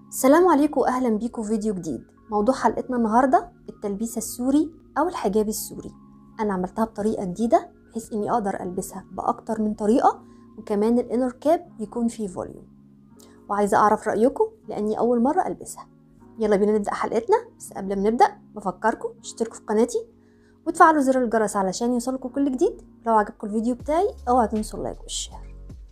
السلام عليكم واهلا بيكم في فيديو جديد موضوع حلقتنا النهارده التلبيسه السوري او الحجاب السوري انا عملتها بطريقه جديده بحيث اني اقدر البسها باكتر من طريقه وكمان الانر كاب يكون فيه فوليوم وعايزه اعرف رايكم لاني اول مره البسها يلا بينا نبدا حلقتنا بس قبل ما نبدا بفكركم اشتركوا في قناتي وتفعلوا زر الجرس علشان يوصلكم كل جديد لو عجبكم الفيديو بتاعي اوعوا تنسوا اللايك والشير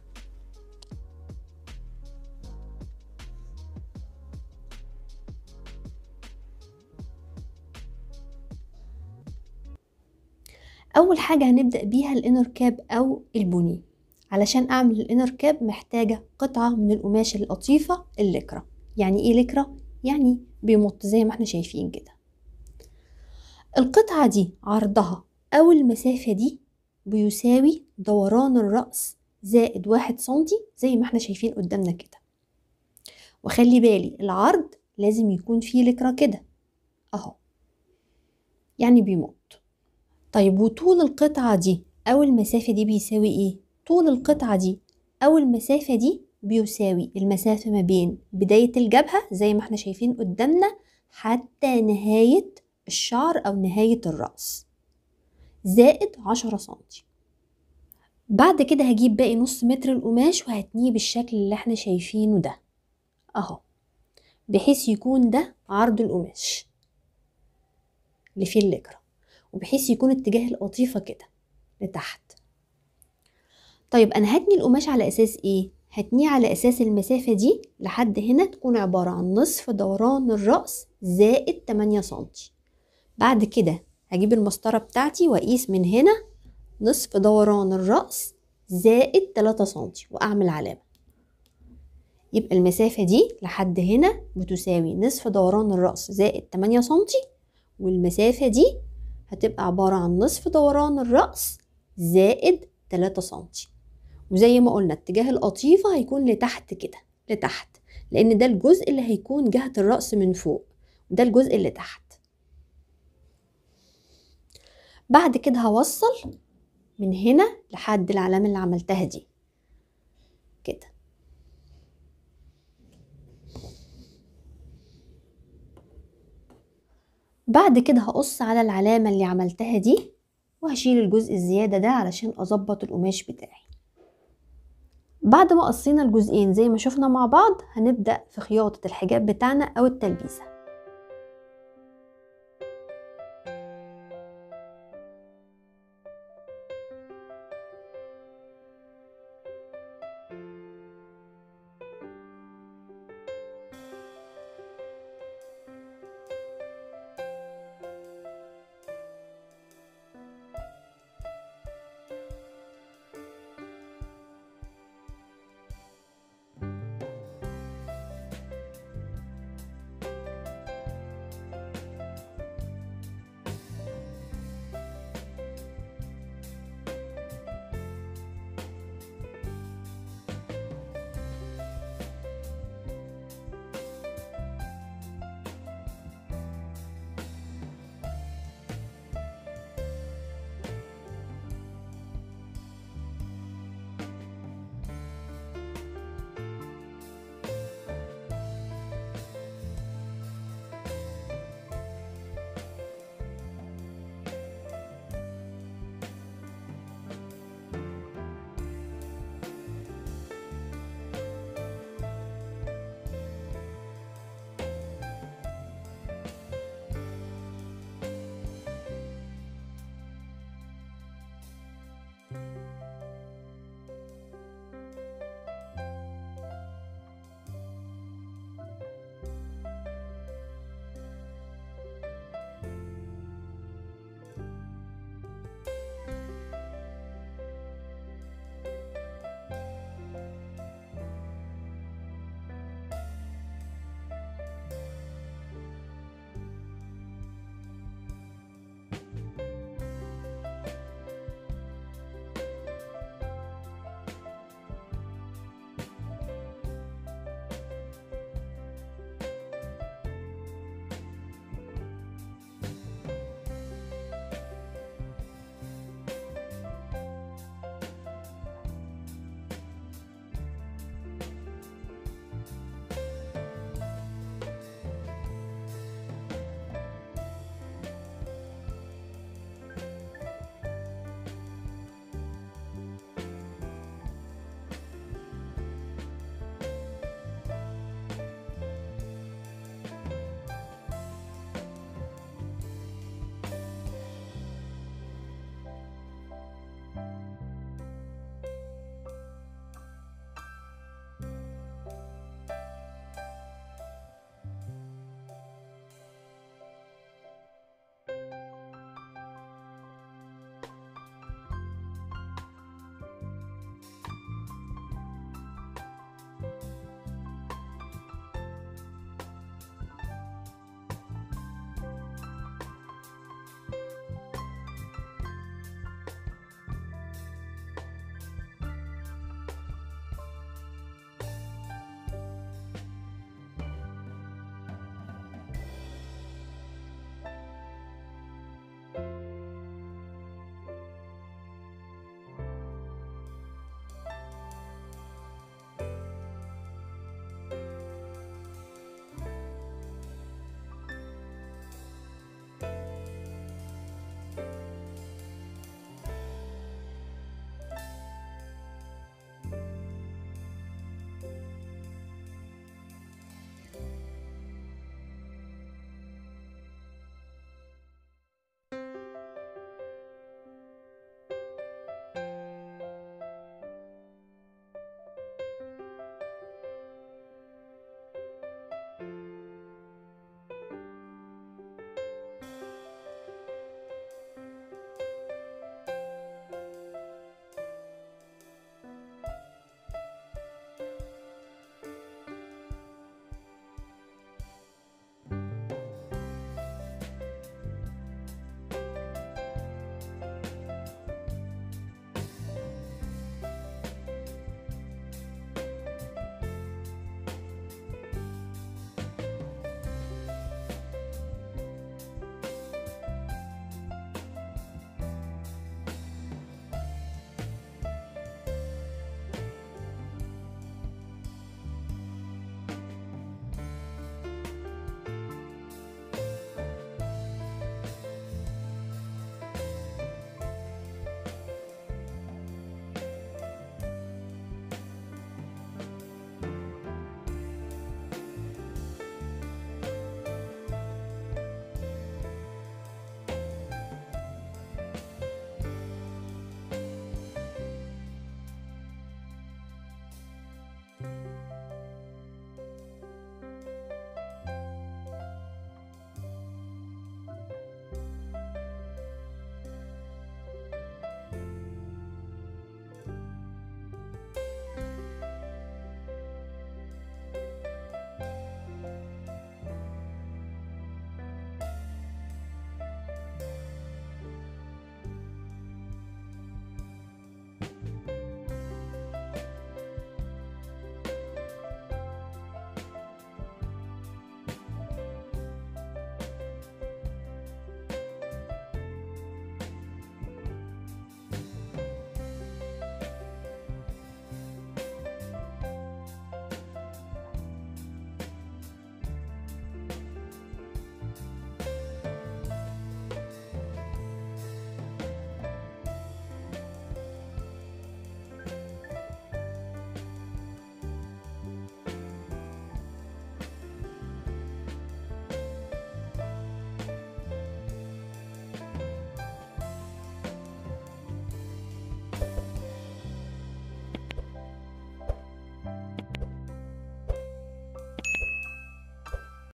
اول حاجه هنبدا بيها الانر كاب او البني علشان اعمل الانر كاب محتاجه قطعه من القماش اللطيفه الليكرا يعني ايه ليكرا يعني بيمط زي ما احنا شايفين كده القطعه دي عرضها او المسافه دي بيساوي دوران الراس زائد واحد سنتي زي ما احنا شايفين قدامنا كده وخلي بالي العرض لازم يكون فيه لكرة كده اهو يعني بيمط طيب وطول القطعة دي أو المسافة دي بيساوي إيه؟ طول القطعة دي أو المسافة دي بيساوي المسافة ما بين بداية الجبهة زي ما احنا شايفين قدامنا حتى نهاية الشعر أو نهاية الرأس زائد عشرة سنتي بعد كده هجيب باقي نص متر القماش وهتنيه بالشكل اللي احنا شايفينه ده اهو بحيث يكون ده عرض القماش اللي فيه الليكرة وبحيث يكون اتجاه القطيفة كده لتحت طيب انا هتني القماش على اساس ايه هتنيه على اساس المسافة دي لحد هنا تكون عبارة عن نصف دوران الرأس زائد 8 سنتي بعد كده هجيب المسطرة بتاعتي واقيس من هنا نصف دوران الرأس زائد 3 سنتي واعمل علامة يبقى المسافة دي لحد هنا بتساوي نصف دوران الرأس زائد 8 سنتي والمسافة دي هتبقى عبارة عن نصف دوران الرأس زائد 3 سنتي وزي ما قلنا اتجاه القطيفة هيكون لتحت كده لتحت لأن ده الجزء اللي هيكون جهة الرأس من فوق وده الجزء اللي تحت بعد كده هوصل من هنا لحد العلامة اللي عملتها دي كده بعد كده هقص على العلامة اللي عملتها دي وهشيل الجزء الزيادة ده علشان أظبط القماش بتاعي بعد ما قصينا الجزئين زي ما شفنا مع بعض هنبدأ في خياطة الحجاب بتاعنا أو التلبيسة